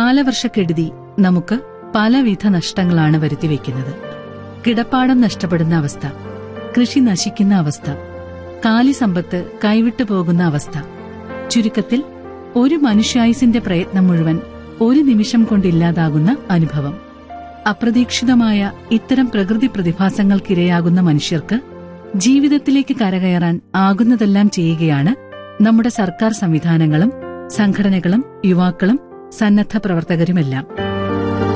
കാലവർഷക്കെടുതി നമുക്ക് പലവിധ നഷ്ടങ്ങളാണ് വരുത്തിവെക്കുന്നത് കിടപ്പാടം നഷ്ടപ്പെടുന്ന അവസ്ഥ കൃഷി നശിക്കുന്ന അവസ്ഥ കാലിസമ്പത്ത് കൈവിട്ടു പോകുന്ന അവസ്ഥ ചുരുക്കത്തിൽ ഒരു മനുഷ്യായുസിന്റെ പ്രയത്നം മുഴുവൻ ഒരു നിമിഷം കൊണ്ടില്ലാതാകുന്ന അനുഭവം അപ്രതീക്ഷിതമായ ഇത്തരം പ്രകൃതി പ്രതിഭാസങ്ങൾക്കിരയാകുന്ന മനുഷ്യർക്ക് ജീവിതത്തിലേക്ക് കരകയറാൻ ആകുന്നതെല്ലാം ചെയ്യുകയാണ് നമ്മുടെ സർക്കാർ സംവിധാനങ്ങളും സംഘടനകളും യുവാക്കളും സന്നദ്ധ പ്രവർത്തകരുമെല്ലാം